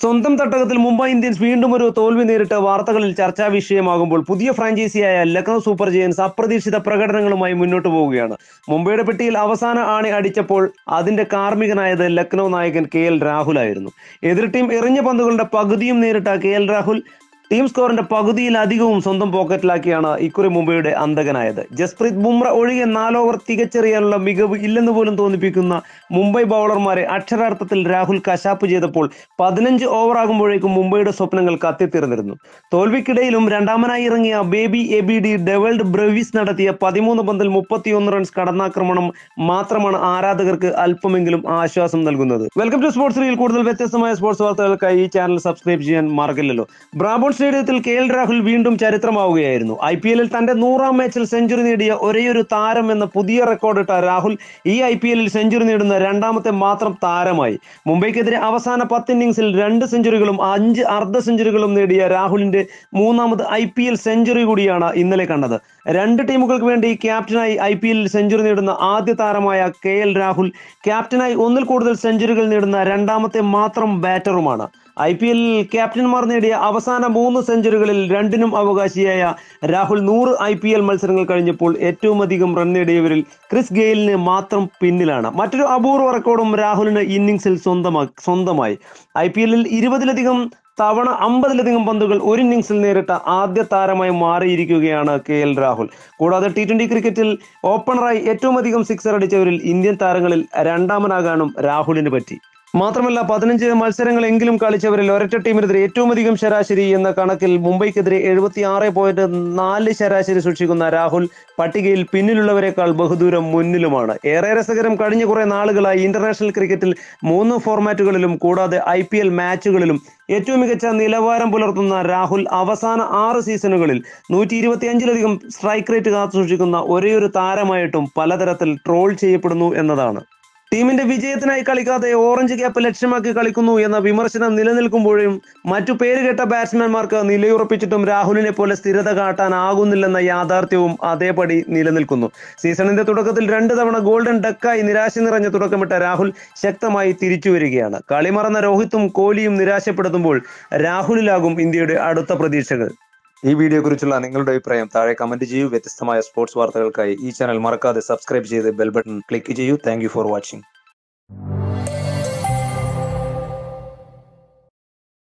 സ്വന്തം തട്ടകത്തിൽ മുംബൈ ഇന്ത്യൻസ് വീണ്ടും ഒരു തോൽവി നേരിട്ട് വാർത്തകളിൽ ചർച്ചാ വിഷയമാകുമ്പോൾ പുതിയ ഫ്രാഞ്ചൈസിയായ ലക്നൗ സൂപ്പർ ജയൻസ് അപ്രതീക്ഷിത പ്രകടനങ്ങളുമായി മുന്നോട്ട് പോവുകയാണ് മുംബൈയുടെ പെട്ടിയിൽ അവസാന ആണി അടിച്ചപ്പോൾ അതിന്റെ കാർമ്മികനായത് ലക്നൗ നായകൻ കെ എൽ രാഹുലായിരുന്നു എതിർ ടീം എറിഞ്ഞ പന്തുകളുടെ പകുതിയും നേരിട്ട കെ എൽ രാഹുൽ ടീം സ്കോറിന്റെ പകുതിയിലധികവും സ്വന്തം പോക്കറ്റിലാക്കിയാണ് ഇക്കുറി മുംബൈയുടെ അന്തകനായത് ജസ്പ്രീത് ബുംറ ഒഴികെ നാല് ഓവർ തികച്ചെറിയാനുള്ള മികവ് ഇല്ലെന്ന് പോലും തോന്നിപ്പിക്കുന്ന മുംബൈ ബൗളർമാരെ അക്ഷരാർത്ഥത്തിൽ രാഹുൽ കശാപ്പ് ചെയ്തപ്പോൾ പതിനഞ്ച് ഓവർ ആകുമ്പോഴേക്കും മുംബൈയുടെ സ്വപ്നങ്ങൾ കത്തിത്തീർന്നിരുന്നു തോൽവിക്കിടയിലും രണ്ടാമനായി ഇറങ്ങിയ baby A B D Dewald Brevis നടത്തിയ പതിമൂന്ന് പന്തിൽ മുപ്പത്തിയൊന്ന് റൺസ് കടന്നാക്രമണം മാത്രമാണ് ആരാധകർക്ക് അല്പമെങ്കിലും ആശ്വാസം നൽകുന്നത് വെൽക്കം ടു സ്പോർട്സ് റീൽ കൂടുതൽ വ്യത്യസ്തമായ സ്പോർട്സ് വാർത്തകൾക്കായി ഈ ചാനൽ സബ്സ്ക്രൈബ് ചെയ്യാൻ മറക്കില്ലല്ലോ ബ്രാബോൺ സ്റ്റേഡിയത്തിൽ കെ എൽ രാഹുൽ വീണ്ടും ചരിത്രമാവുകയായിരുന്നു ഐ പി എല്ലിൽ തന്റെ നൂറാം മാച്ചിൽ സെഞ്ചുറി നേടിയ ഒരേയൊരു താരം എന്ന പുതിയ റെക്കോർഡിട്ട രാഹുൽ ഈ ഐ പി എല്ലിൽ സെഞ്ചുറി നേടുന്ന രണ്ടാമത്തെ മാത്രം താരമായി മുംബൈക്കെതിരെ അവസാന പത്ത് ഇന്നിംഗ്സിൽ രണ്ട് സെഞ്ചുറികളും അഞ്ച് അർദ്ധ സെഞ്ചുറികളും നേടിയ രാഹുലിന്റെ മൂന്നാമത് ഐ പി എൽ സെഞ്ചുറി കൂടിയാണ് ഇന്നലെ കണ്ടത് രണ്ട് ടീമുകൾക്ക് വേണ്ടി ക്യാപ്റ്റനായി ഐ പി എല്ലിൽ സെഞ്ചുറി നേടുന്ന ആദ്യ താരമായ കെ എൽ രാഹുൽ ക്യാപ്റ്റനായി ഒന്നിൽ കൂടുതൽ സെഞ്ചുറികൾ നേടുന്ന രണ്ടാമത്തെ മാത്രം ബാറ്ററുമാണ് ഐ പി എല്ലിൽ ക്യാപ്റ്റന്മാർ നേടിയ അവസാന മൂന്ന് സെഞ്ചുറികളിൽ രണ്ടിനും അവകാശിയായ രാഹുൽ നൂറ് ഐ പി എൽ മത്സരങ്ങൾ കഴിഞ്ഞപ്പോൾ ഏറ്റവും അധികം റൺ നേടിയവരിൽ ക്രിസ് ഗെയിലിന് മാത്രം പിന്നിലാണ് മറ്റൊരു അപൂർവ റെക്കോർഡും രാഹുലിന് ഇന്നിംഗ്സിൽ സ്വന്തമാ സ്വന്തമായി ഐ പി എല്ലിൽ ഇരുപതിലധികം തവണ അമ്പതിലധികം പന്തുകൾ ഒരു ഇന്നിംഗ്സിൽ നേരിട്ട ആദ്യ താരമായി മാറിയിരിക്കുകയാണ് കെ എൽ രാഹുൽ കൂടാതെ ടി ട്വന്റി ക്രിക്കറ്റിൽ ഓപ്പണറായി ഏറ്റവും അധികം സിക്സർ അടിച്ചവരിൽ ഇന്ത്യൻ താരങ്ങളിൽ രണ്ടാമനാകാനും രാഹുലിന് പറ്റി മാത്രമല്ല പതിനഞ്ച് മത്സരങ്ങളെങ്കിലും കളിച്ചവരിൽ ഒരൊറ്റ ടീമിനെതിരെ ഏറ്റവും അധികം ശരാശരി എന്ന കണക്കിൽ മുംബൈക്കെതിരെ എഴുപത്തി ആറ് പോയിന്റ് നാല് ശരാശരി സൂക്ഷിക്കുന്ന രാഹുൽ പട്ടികയിൽ പിന്നിലുള്ളവരെക്കാൾ ബഹുദൂരം മുന്നിലുമാണ് ഏറെ രസകരം കഴിഞ്ഞ കുറെ നാളുകളായി ഇന്റർനാഷണൽ ക്രിക്കറ്റിൽ മൂന്ന് ഫോർമാറ്റുകളിലും കൂടാതെ ഐ പി എൽ മാച്ചുകളിലും ഏറ്റവും മികച്ച നിലവാരം പുലർത്തുന്ന രാഹുൽ അവസാന ആറ് സീസണുകളിൽ നൂറ്റി ഇരുപത്തിയഞ്ചിലധികം സ്ട്രൈക്ക് റേറ്റ് കാത്തു സൂക്ഷിക്കുന്ന ഒരേയൊരു താരമായിട്ടും പലതരത്തിൽ ട്രോൾ ചെയ്യപ്പെടുന്നു എന്നതാണ് ടീമിന്റെ വിജയത്തിനായി കളിക്കാതെ ഓറഞ്ച് ക്യാപ്പ് ലക്ഷ്യമാക്കി കളിക്കുന്നു എന്ന വിമർശനം നിലനിൽക്കുമ്പോഴും മറ്റു പേരുകെട്ട ബാറ്റ്സ്മാൻമാർക്ക് നിലയുറപ്പിച്ചിട്ടും രാഹുലിനെ പോലെ സ്ഥിരത കാട്ടാനാകുന്നില്ലെന്ന യാഥാർത്ഥ്യവും അതേപടി നിലനിൽക്കുന്നു സീസണിന്റെ തുടക്കത്തിൽ രണ്ട് തവണ ഗോൾഡൻ ഡക്കായി നിരാശ നിറഞ്ഞ തുടക്കമിട്ട രാഹുൽ ശക്തമായി തിരിച്ചു വരികയാണ് കളിമറന്ന രോഹിത്തും കോഹ്ലിയും നിരാശപ്പെടുത്തുമ്പോൾ രാഹുലിലാകും ഇന്ത്യയുടെ അടുത്ത പ്രതീക്ഷകൾ ഈ വീഡിയോയെക്കുറിച്ചുള്ള നിങ്ങളുടെ അഭിപ്രായം താഴെ കമന്റ് ചെയ്യൂ വ്യത്യസ്തമായ സ്പോർട്സ് വാർത്തകൾക്കായി ഈ ചാനൽ മറക്കാതെ സബ്സ്ക്രൈബ് ചെയ്ത് ബെൽ ബട്ടൺ ക്ലിക്ക് ചെയ്യൂ താങ്ക് ഫോർ വാച്ചിങ്